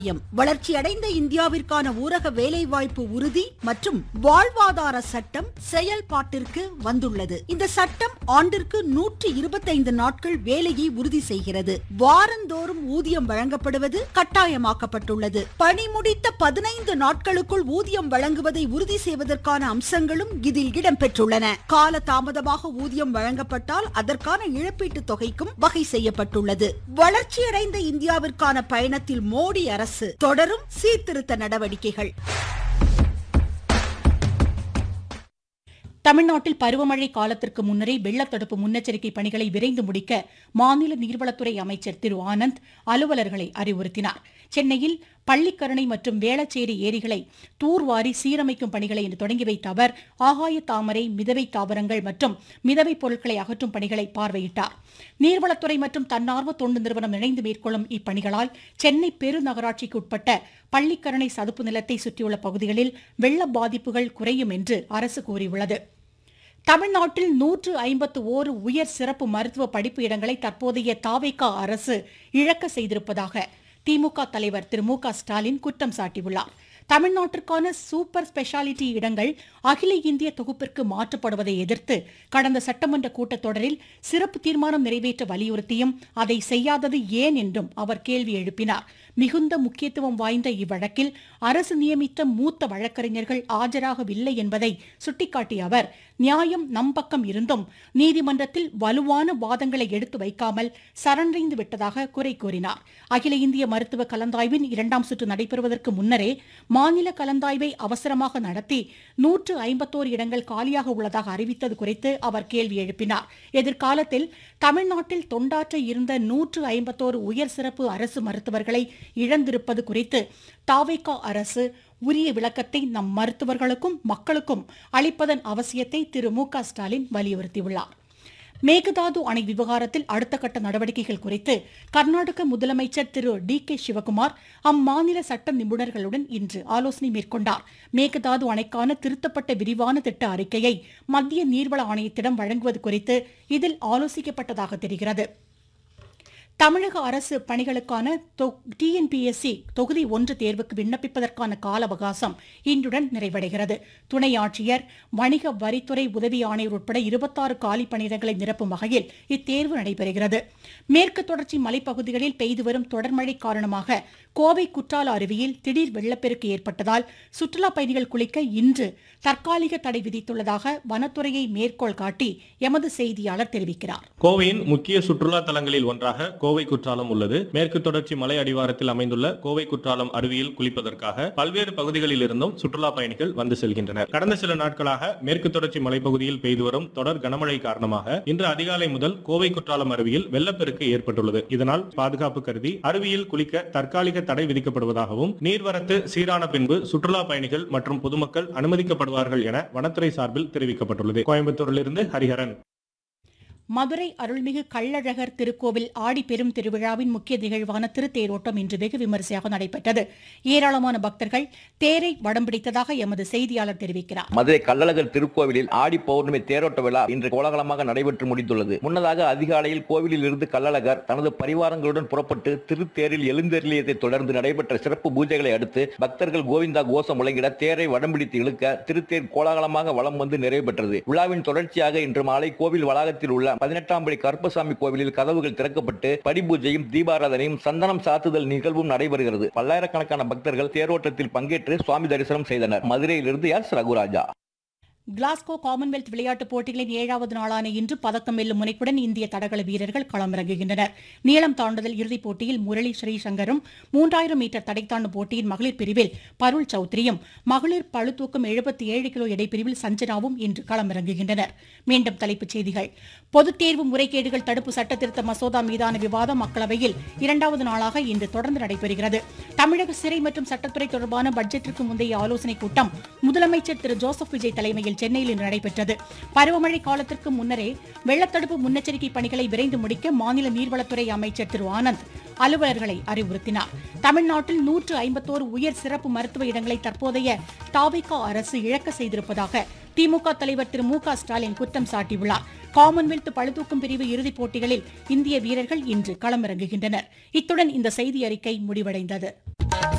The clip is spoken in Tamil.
யம். வளர்ச்சியடைந்த இந்தியாவிற்கான ஊரக வேலைவாய்ப்பு உறுதி மற்றும் வாழ்வாதார சட்டம் செயல்பாட்டிற்கு வந்துள்ளது இந்த சட்டம் ஆண்டிற்கு நூற்றி இருபத்தைந்து நாட்கள் வேலையை உறுதி செய்கிறது வாரந்தோறும் ஊதியம் வழங்கப்படுவது கட்டாயமாக்கப்பட்டுள்ளது பணி முடித்த பதினைந்து நாட்களுக்குள் ஊதியம் வழங்குவதை உறுதி செய்வதற்கான அம்சங்களும் இதில் இடம்பெற்றுள்ளன கால தாமதமாக ஊதியம் வழங்கப்பட்டால் அதற்கான இழப்பீட்டுத் தொகைக்கும் வகை செய்யப்பட்டுள்ளது வளர்ச்சியடைந்த இந்தியாவிற்கான பயணத்தில் மோடி அரசு தொடரும் சீர்திருத்த நடவடிக்கைகள் தமிழ்நாட்டில் பருவமழை காலத்திற்கு முன்னரே வெள்ளத்தடுப்பு முன்னெச்சரிக்கை பணிகளை விரைந்து முடிக்க மாநில நீர்வளத்துறை அமைச்சர் திரு ஆனந்த் அலுவலர்களை அறிவுறுத்தினார் சென்னையில் பள்ளிக்கரணை மற்றும் வேளச்சேரி ஏரிகளை தூர்வாரி சீரமைக்கும் பணிகளை இன்று தொடங்கி வைத்த அவர் ஆகாய தாமரை மிதவை தாவரங்கள் மற்றும் மிதவை பொருட்களை அகற்றும் பணிகளை பார்வையிட்டார் நீர்வளத்துறை மற்றும் தன்னார்வ தொண்டு நிறுவனம் இணைந்து மேற்கொள்ளும் இப்பணிகளால் சென்னை பெருநகராட்சிக்கு உட்பட்ட பள்ளிக்கரணை சதுப்பு நிலத்தை சுற்றியுள்ள பகுதிகளில் வெள்ள பாதிப்புகள் குறையும் என்று அரசு கூறியுள்ளது தமிழ்நாட்டில் நூற்று ஐம்பத்து ஓரு உயர் சிறப்பு மருத்துவ படிப்பு இடங்களை தற்போதைய தாவேகா அரசு இழக்க செய்திருப்பதாக திமுக தலைவர் திரு மு க ஸ்டாலின் குற்றம் சாட்டியுள்ளார் தமிழ்நாட்டிற்கான சூப்பர் ஸ்பெஷாலிட்டி இடங்கள் அகில இந்திய தொகுப்பிற்கு மாற்றப்படுவதை எதிர்த்து கடந்த சட்டமன்ற கூட்டத்தொடரில் சிறப்பு தீர்மானம் நிறைவேற்ற வலியுறுத்தியும் அதை செய்யாதது ஏன் என்றும் அவர் கேள்வி எழுப்பினார் மிகுந்த முக்கியத்துவம் வாய்ந்த இவ்வழக்கில் அரசு நியமித்த மூத்த வழக்கறிஞர்கள் ஆஜராகவில்லை என்பதை சுட்டிக்காட்டிய அவர் நியாயம் நம் பக்கம் இருந்தும் நீதிமன்றத்தில் வலுவான வாதங்களை எடுத்து வைக்காமல் சரணடைந்து விட்டதாக குறை கூறினார் அகில இந்திய மருத்துவ கலந்தாய்வின் இரண்டாம் சுற்று நடைபெறுவதற்கு முன்னரே மாநில கலந்தாய்வை அவசரமாக நடத்தி நூற்று ஐம்பத்தோரு இடங்கள் காலியாக உள்ளதாக அறிவித்தது குறித்து அவர் கேள்வி எழுப்பினார் எதிர்காலத்தில் தமிழ்நாட்டில் தொண்டாற்ற இருந்த நூற்று ஐம்பத்தோரு உயர் சிறப்பு அரசு மருத்துவர்களை இழந்திருப்பது குறித்து தாவேகா அரசு உரிய விளக்கத்தை நம் மருத்துவர்களுக்கும் மக்களுக்கும் அளிப்பதன் அவசியத்தை திரு மு க ஸ்டாலின் வலியுறுத்தியுள்ளார் மேகதாது அணை விவகாரத்தில் அடுத்த கட்ட நடவடிக்கைகள் குறித்து கர்நாடக முதலமைச்சர் திரு டி கே சிவகுமார் அம்மாநில சட்ட நிபுணர்களுடன் இன்று ஆலோசனை மேற்கொண்டார் மேகதாது அணைக்கான திருத்தப்பட்ட விரிவான திட்ட அறிக்கையை மத்திய நீர்வள ஆணையத்திடம் வழங்குவது குறித்து இதில் ஆலோசிக்கப்பட்டதாக தெரிகிறது தமிழக அரசு பணிகளுக்கான டிஎன்பிஎஸ்சி தொகுதி ஒன்று தேர்வுக்கு விண்ணப்பிப்பதற்கான கால அவகாசம் இன்றுடன் நிறைவடைகிறது துணை ஆட்சியர் வணிக வரித்துறை உதவி ஆணையர் உட்பட இருபத்தாறு காலி பணியிடங்களை நிரப்பும் வகையில் இத்தேர்வு நடைபெறுகிறது மேற்கு தொடர்ச்சி மலைப்பகுதிகளில் பெய்து வரும் தொடர்மழை காரணமாக கோவை குற்றால அருவியில் திடீர் வெள்ளப்பெருக்கு ஏற்பட்டதால் சுற்றுலா பயணிகள் குளிக்க இன்று தற்காலிக தடை விதித்துள்ளதாக வனத்துறையை மேற்கோள் காட்டி எமது செய்தியாளர் தெரிவிக்கிறார் கோவையின் முக்கிய சுற்றுலா தலங்களில் ஒன்றாக கோவை குற்றாலம் உள்ளது மேற்கு தொடர்ச்சி மலை அடிவாரத்தில் அமைந்துள்ள கோவை குற்றாலம் அருவியில் குளிப்பதற்காக பல்வேறு பகுதிகளில் இருந்தும் சுற்றுலா பயணிகள் வந்து செல்கின்றனர் கடந்த சில நாட்களாக மேற்கு தொடர்ச்சி மலைப்பகுதியில் பெய்து வரும் தொடர் கனமழை காரணமாக இன்று அதிகாலை முதல் கோவை குற்றாலம் அருவியில் வெள்ளப்பெருக்கு ஏற்பட்டுள்ளது இதனால் பாதுகாப்பு கருதி அருவியில் குளிக்க தற்காலிக தடை விதிக்கப்படுவதாகவும் நீர்வரத்து சீரான பின்பு சுற்றுலா பயணிகள் மற்றும் பொதுமக்கள் அனுமதிக்கப்படுவார்கள் என வனத்துறை சார்பில் தெரிவிக்கப்பட்டுள்ளது கோயம்புத்தூரிலிருந்து ஹரிஹரன் மதுரை அருள்மிகு கள்ளழகர் திருக்கோவில் ஆடி பெரும் திருவிழாவின் முக்கிய நிகழ்வான திருத்தேரோட்டம் இன்று வெகு விமரிசையாக நடைபெற்றது ஏராளமான பக்தர்கள் தேரை வடம் பிடித்ததாக எமது செய்தியாளர் தெரிவிக்கிறார் மதுரை கள்ளழகர் திருக்கோவிலில் ஆடி பௌர்ணமி தேரோட்ட விழா இன்று கோலாகலமாக நடைபெற்று முடிந்துள்ளது முன்னதாக அதிகாலையில் கோவிலில் இருந்து கள்ளழகர் தனது பரிவாரங்களுடன் புறப்பட்டு திருத்தேரில் எழுந்தருளியதை தொடர்ந்து நடைபெற்ற சிறப்பு பூஜைகளை அடுத்து பக்தர்கள் கோவிந்தா கோஷம் முழங்கிட தேரை வடம் பிடித்து இழுக்க திருத்தேர் கோலாகலமாக வலம் வந்து நிறைவு பெற்றது விழாவின் தொடர்ச்சியாக இன்று மாலை கோவில் வளாகத்தில் உள்ள பதினெட்டாம் படி கருப்பசாமி கோவிலில் கதவுகள் திறக்கப்பட்டு படிபூஜையும் தீபாராதனையும் சந்தனம் சாத்துதல் நிகழ்வும் நடைபெறுகிறது பல்லாயிரக்கணக்கான பக்தர்கள் தேரோட்டத்தில் பங்கேற்று சுவாமி தரிசனம் செய்தனர் மதுரையிலிருந்து எஸ் ரகுராஜா கிளாஸ்கோ காமன்வெல்த் விளையாட்டுப் போட்டிகளின் ஏழாவது நாளான இன்று பதக்கம் வெல்லும் முனைப்புடன் இந்திய தடகள வீரர்கள் களமிறங்குகின்றனர் நீளம் தாண்டுதல் இறுதிப் போட்டியில் முரளி ஸ்ரீசங்கரும் மூன்றாயிரம் மீட்டர் தடை தாண்டும் போட்டியின் மகளிர் பிரிவில் பருள் சௌத்ரியும் மகளிர் பளுதூக்கம் எழுபத்தி ஏழு கிலோ எடைப்பிரிவில் சஞ்சனாவும் இன்று களமிறங்குகின்றனர் மீண்டும் தலைப்புச் செய்திகள் பொதுத் தேர்வு முறைகேடுகள் தடுப்பு சட்டத்திருத்த மசோதா மீதான விவாதம் மக்களவையில் இரண்டாவது நாளாக இன்று தொடர்ந்து நடைபெறுகிறது தமிழக சிறை மற்றும் சட்டத்துறை தொடர்பான பட்ஜெட்டிற்கு முந்தைய ஆலோசனைக் கூட்டம் முதலமைச்சர் திரு ஜோசப் விஜய் தலைமையில் சென்னையில் இன்று நடைபெற்றது பருவமழை காலத்திற்கு முன்னரே வெள்ளத்தடுப்பு முன்னெச்சரிக்கை பணிகளை விரைந்து முடிக்க மாநில நீர்வளத்துறை அமைச்சர் திரு ஆனந்த் அலுவலர்களை அறிவுறுத்தினார் தமிழ்நாட்டில் நூற்று ஐம்பத்தோரு உயர் சிறப்பு மருத்துவ இடங்களை தற்போதைய தாவிகா அரசு இழக்க செய்திருப்பதாக திமுக தலைவர் திரு மு க ஸ்டாலின் குற்றம் சாட்டியுள்ளார் காமன்வெல்த் பளுதூக்கும் பிரிவு இறுதிப் போட்டிகளில் இந்திய வீரர்கள் இன்று களமிறங்குகின்றனர் இத்துடன் இந்த செய்தி அறிக்கை முடிவடைந்தது